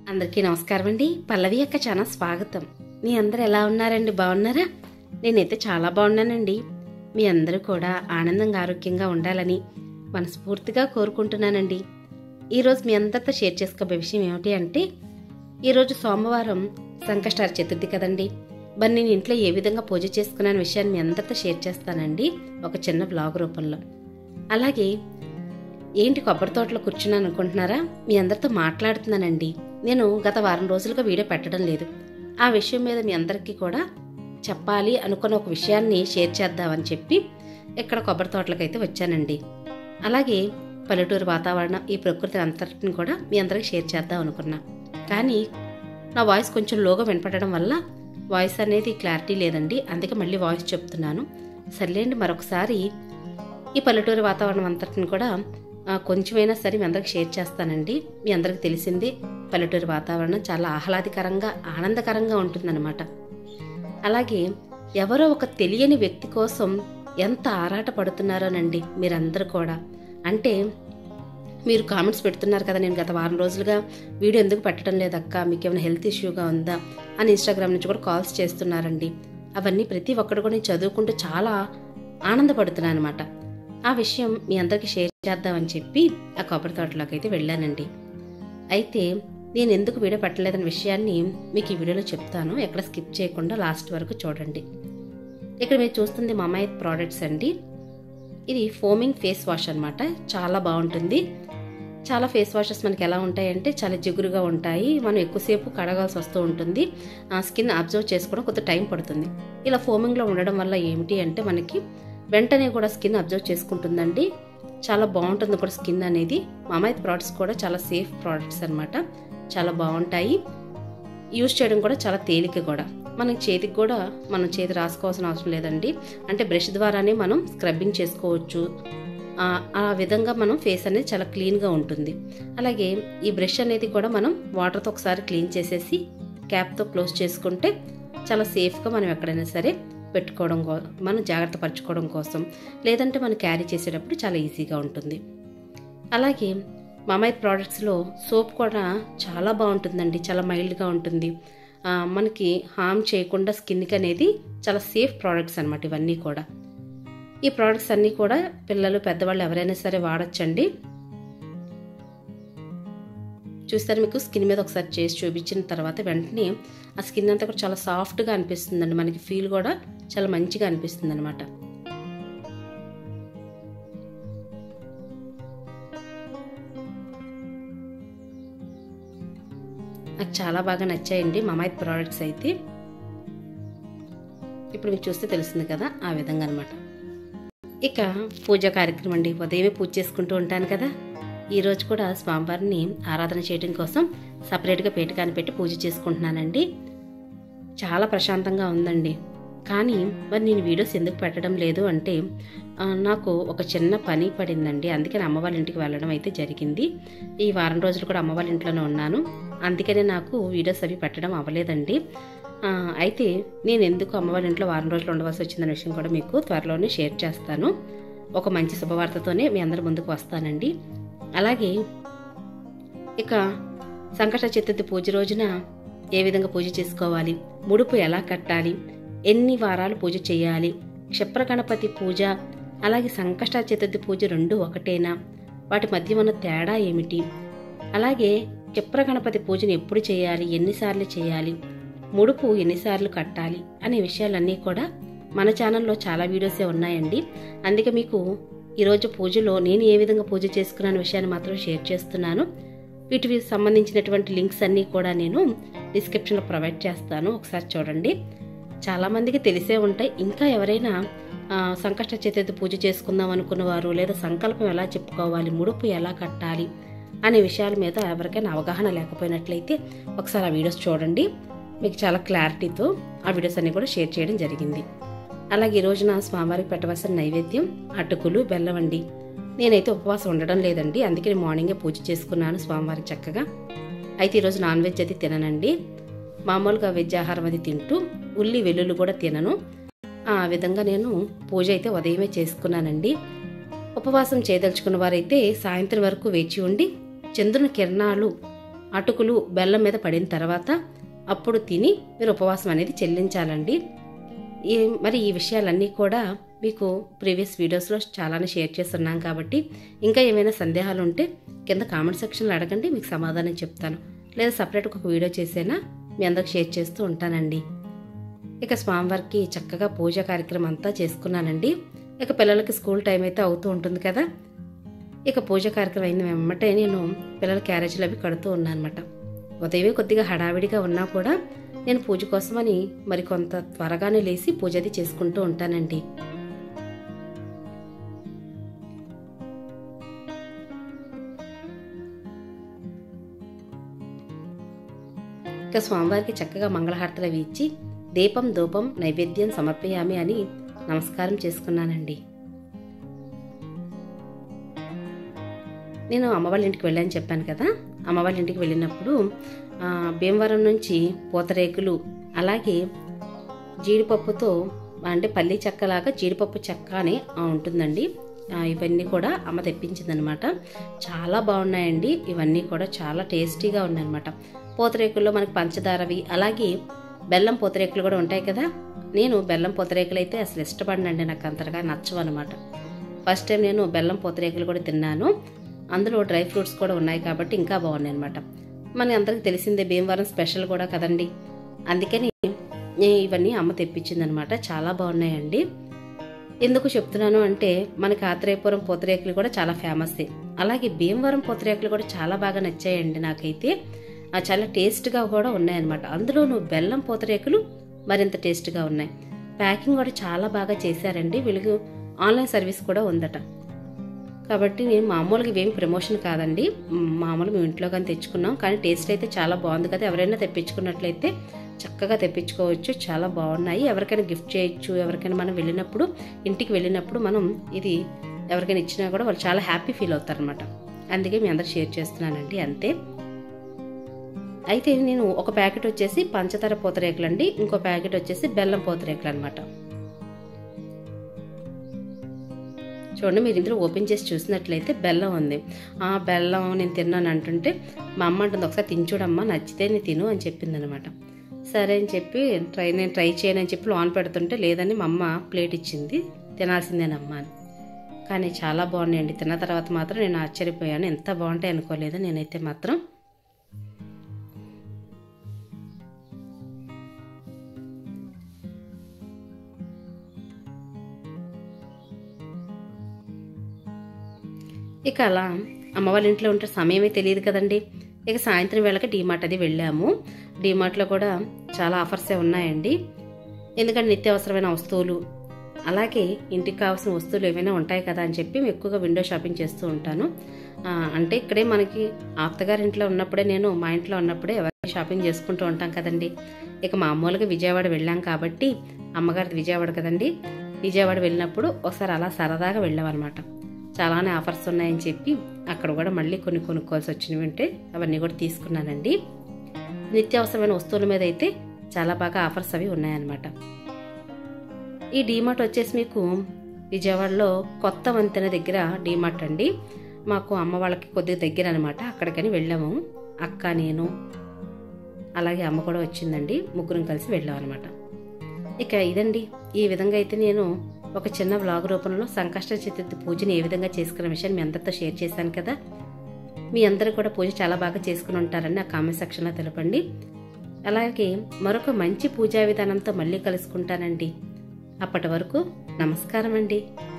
అందరికీ నమస్కారం అండి పల్లవి యొక్క చాలా స్వాగతం మీ అందరు ఎలా ఉన్నారండి బాగున్నారా నేనైతే చాలా బాగున్నానండి మీ అందరూ కూడా ఆనందంగా ఆరోగ్యంగా ఉండాలని మనస్ఫూర్తిగా కోరుకుంటున్నానండి ఈరోజు మీ అందరితో షేర్ చేసుకోబోయే విషయం ఏమిటి అంటే ఈరోజు సోమవారం సంకష్టార చతుర్థి కదండి మరి నేను ఇంట్లో ఏ విధంగా పూజ చేసుకున్న విషయాన్ని మీ అందరితో షేర్ చేస్తానండి ఒక చిన్న బ్లాగ్ రూపంలో అలాగే ఏంటి కొబ్బరి తోటలో కూర్చున్నాను అనుకుంటున్నారా మీ అందరితో మాట్లాడుతున్నానండి నేను గత వారం రోజులుగా వీడియో పెట్టడం లేదు ఆ విషయం మీద మీ అందరికీ కూడా చెప్పాలి అనుకున్న ఒక విషయాన్ని షేర్ చేద్దామని చెప్పి ఇక్కడ కొబ్బరి తోటలకైతే వచ్చానండి అలాగే పల్లెటూరు వాతావరణం ఈ ప్రకృతి అంతటిని కూడా మీ అందరికి షేర్ చేద్దాం అనుకున్నా కానీ నా వాయిస్ కొంచెం లోగా వినపడడం వల్ల వాయిస్ అనేది క్లారిటీ లేదండి అందుకే మళ్ళీ వాయిస్ చెప్తున్నాను సర్లేండి మరొకసారి ఈ పల్లెటూరు వాతావరణం అంతటిని కూడా ఆ, కొంచెమైనా సరే మీ అందరికి షేర్ చేస్తానండి మీ అందరికి తెలిసింది పల్లెటూరు వాతావరణం చాలా ఆహ్లాదకరంగా ఆనందకరంగా ఉంటుందన్నమాట అలాగే ఎవరో ఒక తెలియని వ్యక్తి కోసం ఎంత ఆరాట పడుతున్నారోనండి మీరందరూ కూడా అంటే మీరు కామెంట్స్ పెడుతున్నారు కదా నేను గత వారం రోజులుగా వీడియో ఎందుకు పెట్టడం లేదక్క మీకు ఏమైనా హెల్త్ ఇష్యూగా ఉందా అని ఇన్స్టాగ్రామ్ నుంచి కూడా కాల్స్ చేస్తున్నారండి అవన్నీ ప్రతి ఒక్కడు కూడా నేను చదువుకుంటూ చాలా ఆనందపడుతున్నాను అనమాట ఆ విషయం మీ అందరికీ షేర్ చేద్దామని చెప్పి ఆ కొబ్బరి తోటలోకి అయితే వెళ్ళానండి అయితే నేను ఎందుకు వీడియో పెట్టలేదన్న విషయాన్ని మీకు ఈ వీడియోలో చెప్తాను ఎక్కడ స్కిప్ చేయకుండా లాస్ట్ వరకు చూడండి ఇక్కడ మీరు చూస్తుంది మమాయి ప్రోడక్ట్స్ అండి ఇది ఫోమింగ్ ఫేస్ వాష్ అన్నమాట చాలా బాగుంటుంది చాలా ఫేస్ వాషెస్ మనకి ఎలా ఉంటాయంటే చాలా జిగురుగా ఉంటాయి మనం ఎక్కువసేపు కడగాల్సి వస్తూ ఉంటుంది ఆ స్కిన్ అబ్జర్వ్ చేసుకోవడం కొంత టైం పడుతుంది ఇలా ఫోమింగ్లో ఉండడం వల్ల ఏమిటి అంటే మనకి వెంటనే కూడా స్కిన్ అబ్జర్వ్ చేసుకుంటుందండి చాలా బాగుంటుంది కూడా స్కిన్ అనేది మామాయి ప్రోడక్ట్స్ కూడా చాలా సేఫ్ ప్రోడక్ట్స్ అన్నమాట చాలా బాగుంటాయి యూజ్ చేయడం కూడా చాలా తేలిక కూడా మనం చేతికి కూడా మనం చేతి రాసుకోవాల్సిన అవసరం లేదండి అంటే బ్రష్ ద్వారానే మనం స్క్రబ్బింగ్ చేసుకోవచ్చు ఆ, ఆ విధంగా మనం ఫేస్ అనేది చాలా క్లీన్గా ఉంటుంది అలాగే ఈ బ్రష్ అనేది కూడా మనం వాటర్తో ఒకసారి క్లీన్ చేసేసి క్యాప్తో క్లోజ్ చేసుకుంటే చాలా సేఫ్గా మనం ఎక్కడైనా సరే పెట్టుకోవడం కో మనం జాగ్రత్త పరచుకోవడం కోసం లేదంటే మనం క్యారీ చేసేటప్పుడు చాలా ఈజీగా ఉంటుంది అలాగే మామయ్య ప్రోడక్ట్స్లో సోప్ కూడా చాలా బాగుంటుందండి చాలా మైల్డ్గా ఉంటుంది ఆ, మనకి హామ్ చేయకుండా స్కిన్కి అనేది చాలా సేఫ్ ప్రోడక్ట్స్ అనమాట ఇవన్నీ కూడా ఈ ప్రోడక్ట్స్ అన్నీ కూడా పిల్లలు పెద్దవాళ్ళు ఎవరైనా సరే వాడచ్చండి చూస్తారు మీకు స్కిన్ మీద ఒకసారి చేసి చూపించిన తర్వాత వెంటనే ఆ స్కిన్ అంతా కూడా చాలా సాఫ్ట్గా అనిపిస్తుందండి మనకి ఫీల్ కూడా చాలా మంచిగా అనిపిస్తుంది అనమాట నాకు చాలా బాగా నచ్చాయండి మమాయి ప్రోడక్ట్స్ అయితే ఇప్పుడు మీకు చూస్తే తెలుస్తుంది కదా ఆ విధంగా అనమాట ఇక పూజ కార్యక్రమం అండి ఉదయమే పూజ చేసుకుంటూ ఉంటాను కదా ఈరోజు కూడా స్వామివారిని ఆరాధన చేయడం కోసం సపరేట్గా పేటకాన్ని పెట్టి పూజ చేసుకుంటున్నానండి చాలా ప్రశాంతంగా ఉందండి కానీ మరి నేను వీడియోస్ ఎందుకు పెట్టడం లేదు అంటే ఆ, నాకు ఒక చిన్న పని పడిందండి అందుకని అమ్మ వాళ్ళ ఇంటికి వెళ్ళడం అయితే జరిగింది ఈ వారం రోజులు కూడా అమ్మ వాళ్ళ ఇంట్లోనే ఉన్నాను అందుకనే నాకు వీడియోస్ అవి పెట్టడం అవ్వలేదండి ఆ, అయితే నేను ఎందుకు అమ్మ వాళ్ళ ఇంట్లో వారం రోజులు ఉండవలసి వచ్చిందనే విషయం కూడా మీకు త్వరలోనే షేర్ చేస్తాను ఒక మంచి శుభవార్తతోనే మీ అందరి ముందుకు వస్తానండి అలాగే ఇక సంకట చతుర్థి పూజ రోజున ఏ విధంగా పూజ చేసుకోవాలి ముడుపు ఎలా కట్టాలి ఎన్ని వారాలు పూజ చేయాలి క్షిప్ర గణపతి పూజ అలాగే సంకష్ట చతుర్థి పూజ రెండు ఒకటేనా వాటి మధ్య ఉన్న తేడా ఏమిటి అలాగే క్షిప్ర గణపతి పూజను ఎప్పుడు చేయాలి ఎన్నిసార్లు చేయాలి ముడుపు ఎన్నిసార్లు కట్టాలి అనే విషయాలన్నీ కూడా మన ఛానల్లో చాలా వీడియోసే ఉన్నాయండి అందుకే మీకు ఈరోజు పూజలో నేను ఏ విధంగా పూజ చేసుకున్నాను విషయాన్ని మాత్రం షేర్ చేస్తున్నాను వీటికి సంబంధించినటువంటి లింక్స్ అన్నీ కూడా నేను డిస్క్రిప్షన్లో ప్రొవైడ్ చేస్తాను ఒకసారి చూడండి చాలామందికి తెలిసే ఉంటాయి ఇంకా ఎవరైనా ఆ, సంకష్ట చతుర్థి పూజ చేసుకుందాం అనుకున్నవారు లేదా సంకల్పం ఎలా చెప్పుకోవాలి ముడుపు ఎలా కట్టాలి అనే విషయాల మీద ఎవరికైనా అవగాహన లేకపోయినట్లయితే ఒకసారి ఆ వీడియోస్ చూడండి మీకు చాలా క్లారిటీతో ఆ వీడియోస్ అన్ని కూడా షేర్ చేయడం జరిగింది అలాగే ఈ రోజున స్వామివారికి పెట్టవలసిన నైవేద్యం అటుకులు బెల్లం అండి నేనైతే ఉపవాసం ఉండడం లేదండి అందుకే నేను మార్నింగే పూజ చేసుకున్నాను స్వామివారికి చక్కగా అయితే ఈరోజు నాన్ వెజ్ అది తిననండి మామూలుగా వెజ్ ఆహారం అది తింటూ ఉల్లి వెల్లుల్లి కూడా తినను ఆ విధంగా నేను పూజ అయితే ఉదయమే చేసుకున్నానండి ఉపవాసం చేయదలుచుకున్న వారైతే సాయంత్రం వరకు వేచి ఉండి చంద్రుని కిరణాలు అటుకులు బెల్లం మీద పడిన తర్వాత అప్పుడు తిని మీరు ఉపవాసం అనేది చెల్లించాలండి ఈ మరి ఈ విషయాలన్నీ కూడా మీకు ప్రీవియస్ వీడియోస్లో చాలానే షేర్ చేస్తున్నాం కాబట్టి ఇంకా ఏమైనా సందేహాలు ఉంటే కింద కామెంట్ సెక్షన్లో అడగండి మీకు సమాధానం చెప్తాను లేదా సపరేట్గా ఒక వీడియో చేసైనా మీ అందరికి షేర్ చేస్తూ ఉంటానండి ఇక స్వామివారికి చక్కగా పూజ కార్యక్రమం అంతా చేసుకున్నానండి ఇక పిల్లలకి స్కూల్ టైం అయితే అవుతూ ఉంటుంది కదా ఇక పూజ కార్యక్రమం అయిన వెంబటే నేను పిల్లల క్యారేజీలు అవి కడుతూ ఉన్నాను అనమాట ఉదయమే కొద్దిగా హడావిడిగా ఉన్నా కూడా నేను పూజ కోసమని మరి కొంత త్వరగానే లేచి పూజ అది చేసుకుంటూ ఉంటానండి ఇక స్వామివారికి చక్కగా మంగళహారతలు అవి ఇచ్చి దీపం ధూపం నైవేద్యం సమర్పయామి అని నమస్కారం చేసుకున్నానండి నేను అమ్మ వాళ్ళ ఇంటికి వెళ్ళాను చెప్పాను కదా అమ్మ వాళ్ళ ఇంటికి వెళ్ళినప్పుడు ఆ, భీమవరం నుంచి పూతరేకులు అలాగే జీడిపప్పుతో అంటే పల్లి చెక్కలాగా జీడిపప్పు చెక్క అని ఆ, ఉంటుందండి ఆ, ఇవన్నీ కూడా అమ్మ తెప్పించిందనమాట చాలా బాగున్నాయండి ఇవన్నీ కూడా చాలా టేస్టీగా ఉన్నాయన్నమాట పూతరేకుల్లో మనకి పంచదారవి అలాగే బెల్లం పూతరేకులు కూడా ఉంటాయి కదా నేను బెల్లం పూతరేకులు అయితే అసలు ఇష్టపడినండి నాకు అంతగా నచ్చవు అనమాట ఫస్ట్ టైం నేను బెల్లం పూతరేకులు కూడా తిన్నాను అందులో డ్రై ఫ్రూట్స్ కూడా ఉన్నాయి కాబట్టి ఇంకా బాగున్నాయి అనమాట మనకి అందరికి తెలిసిందే భీమవరం స్పెషల్ కూడా కదండి అందుకని నే- ఇవన్నీ అమ్మ తెప్పించింది అనమాట చాలా బాగున్నాయండి ఎందుకు చెప్తున్నాను అంటే మనకి ఆత్రేయపురం పూతరేకులు కూడా చాలా ఫేమస్ అలాగే భీమవరం పూతరేకులు కూడా చాలా బాగా నచ్చాయండి నాకైతే ఆ చాలా టేస్ట్గా కూడా ఉన్నాయన్నమాట అందులోనూ బెల్లం పూతరేకులు మరింత టేస్ట్గా ఉన్నాయి ప్యాకింగ్ కూడా చాలా బాగా చేశారండి వీళ్ళకి ఆన్లైన్ సర్వీస్ కూడా ఉందట కాబట్టి నేను మామూలుగా ఇవేమి ప్రమోషన్ కాదండి మ్, మామూలు మేము ఇంట్లో కానీ తెచ్చుకున్నాం కానీ టేస్ట్ అయితే చాలా బాగుంది కదా ఎవరైనా తెప్పించుకున్నట్లయితే చక్కగా తెప్పించుకోవచ్చు చాలా బాగున్నాయి ఎవరికైనా గిఫ్ట్ చేయొచ్చు ఎవరికైనా మనం వెళ్ళినప్పుడు ఇంటికి వెళ్ళినప్పుడు మనం ఇది ఎవరికైనా ఇచ్చినా కూడా వాళ్ళు చాలా హ్యాపీ ఫీల్ అవుతారనమాట అందుకే మీ అందరు షేర్ చేస్తున్నానండి అంతే అయితే నేను ఒక ప్యాకెట్ వచ్చేసి పంచదార పూతరేకులు అండి ఇంకో ప్యాకెట్ వచ్చేసి బెల్లం పూతరేకులు అనమాట చూడండి మీరు ఇందులో ఓపెన్ చేసి చూసినట్లయితే బెల్లం ఉంది ఆ బెల్లం నేను తిన్నాను అంటుంటే మా అమ్మ అంటుంది ఒకసారి తినచూడమ్మా నచ్చితే నేను తిను అని చెప్పింది అనమాట సరే అని చెప్పి ట్రై నేను ట్రై చేయను అని చెప్పి లోన్ పెడుతుంటే లేదని మా అమ్మ ప్లేట్ ఇచ్చింది తినాల్సిందేనమ్మా అని కానీ చాలా బాగున్నాయండి తిన్న తర్వాత మాత్రం నేను ఆశ్చర్యపోయాను ఎంత బాగుంటాయి అనుకోలేదు నేనైతే మాత్రం ఇక అలా అమ్మ వాళ్ళ ఇంట్లో ఉంటే సమయమే తెలియదు కదండి ఇక సాయంత్రం వేళకి డీమార్ట్ అది వెళ్ళాము డీమార్ట్లో కూడా చాలా ఆఫర్సే ఉన్నాయండి ఎందుకంటే నిత్యావసరమైన వస్తువులు అలాగే ఇంటికి కావాల్సిన వస్తువులు ఏమైనా ఉంటాయి కదా అని చెప్పి మేము ఎక్కువగా విండో షాపింగ్ చేస్తూ ఉంటాను ఆ, అంటే ఇక్కడే మనకి అత్తగారి ఇంట్లో ఉన్నప్పుడే నేను మా ఇంట్లో ఉన్నప్పుడే ఎవరైనా షాపింగ్ చేసుకుంటూ ఉంటాం కదండి ఇక మామూలుగా విజయవాడ వెళ్ళాం కాబట్టి అమ్మగారిది విజయవాడ కదండి విజయవాడ వెళ్ళినప్పుడు ఒకసారి అలా సరదాగా వెళ్ళామన్నమాట చాలానే ఆఫర్స్ ఉన్నాయని చెప్పి అక్కడ కూడా మళ్ళీ కొన్ని కొనుక్కోవాల్సి వచ్చినవి ఉంటే అవన్నీ కూడా తీసుకున్నానండి నిత్యావసరమైన వస్తువుల మీద అయితే చాలా బాగా ఆఫర్స్ అవి ఉన్నాయన్నమాట ఈ డీమార్ట్ వచ్చేసి మీకు విజయవాడలో కొత్త వంతెన దగ్గర డీమార్ట్ అండి మాకు అమ్మ వాళ్ళకి కొద్దిగా దగ్గర అనమాట అక్కడికని వెళ్ళాము అక్క నేను అలాగే అమ్మ కూడా వచ్చిందండి ముగ్గురం కలిసి వెళ్ళాం అనమాట ఇక ఇదండి ఈ విధంగా అయితే నేను ఒక చిన్న వ్లాగ్ రూపంలో సంకష్ట చతుర్థి పూజని ఏ విధంగా చేసుకున్న విషయాన్ని మీ అందరితో షేర్ చేశాను కదా మీ అందరూ కూడా పూజ చాలా బాగా చేసుకుని ఉంటారని నా కామెంట్ సెక్షన్లో తెలపండి అలాగే మరొక మంచి పూజా విధానంతో మళ్ళీ కలుసుకుంటానండి అప్పటి వరకు నమస్కారం అండి